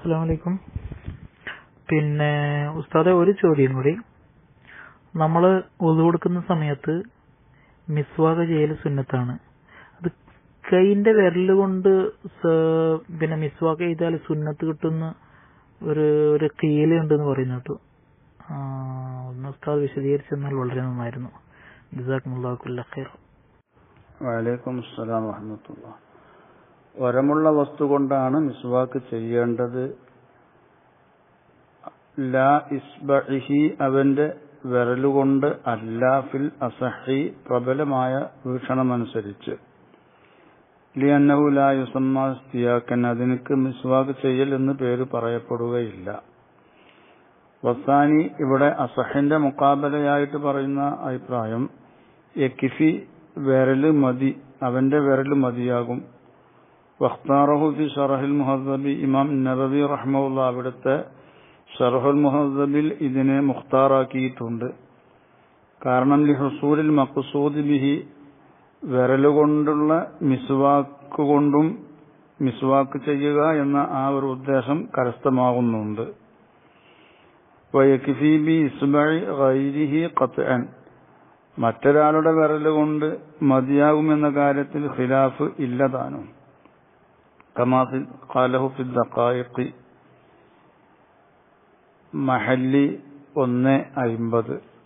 അസ്സാം വലൈക്കും പിന്നെ ഉസ്താദെ ഒരു ചോദ്യം കൂടി നമ്മൾ ഒതു കൊടുക്കുന്ന സമയത്ത് മിസ്വാക ചെയ്യൽ സുന്നത്താണ് അത് കൈന്റെ വിരൽ കൊണ്ട് സ- പിന്നെ മിസ്വാക ചെയ്താൽ സുന്നത്ത് കിട്ടുന്ന ഒരു ഒരു കീല ഉണ്ടെന്ന് പറയുന്ന കേട്ടു ആ, ഒന്ന് ഉസ്താദ് വിശദീകരിച്ചെന്നാൽ വളരെ നന്നായിരുന്നു ജസാക്കുമുല്ലാഹുല്ല ഖൈർ വലൈക്കും അസ്സലാം വറഹമത്തുള്ള വരമുള്ള വസ്തു കൊണ്ടാണ് മിസ്വാക്ക് ചെയ്യേണ്ടത് ലാ ഇസ്ബഇഹി അവന്റെ വിരലുകൊണ്ട് അല്ല ഫിൽ അസഹി പ്രബലമായ വീക്ഷണമനുസരിച്ച് ലിയന്നഹു ലാ യുസമ്മ സ്തിയാക്കൻ അതിനക്ക് മിസ്വാക്ക് ചെയ്യൽ എന്ന് പേര് പറയപ്പെടുകയില്ല വസാനി ഇവിടെ അസഹിന്റെ മുക്കാബലയായിട്ട് പറയുന്ന അഭിപ്രായം യക്കിഫി വിരല് മതി അവന്റെ വിരല് മതിയാകും വഖ്താറഹു ഫി ഷറഹുൽ മുഹദ്ദബി ഇമാം നബവി റഹ്മുള്ള അവിടുത്തെ ഷറഹുൽ മുഹദ്ദബിൽ ഇതിനെ മുഖ്താറാക്കിയിട്ടുണ്ട് കാരണം ലി ഹുസൂലിൽ മഖ്സൂദ് ബിഹി വിരലുകൊണ്ടുള്ള മിസ്വാക്ക് കൊണ്ടും മിസ്വാക്ക് ചെയ്യുക എന്ന ആ ഒരു ഉദ്ദേശം കരസ്ഥമാകുന്നുണ്ട് വയക്കിഫി ബി ഇസ്ബഇ ഗൈരിഹി ഖത്അൻ മറ്റൊരാളുടെ വിരലുകൊണ്ട് മതിയാകുമെന്ന കാര്യത്തിൽ ഖിലാഫ് ഇല്ലതാനും കമാഫി ഖാലഹു ഫി ദഖായിഖി മഹല്ലി ഒന്ന് അയിമ്പത്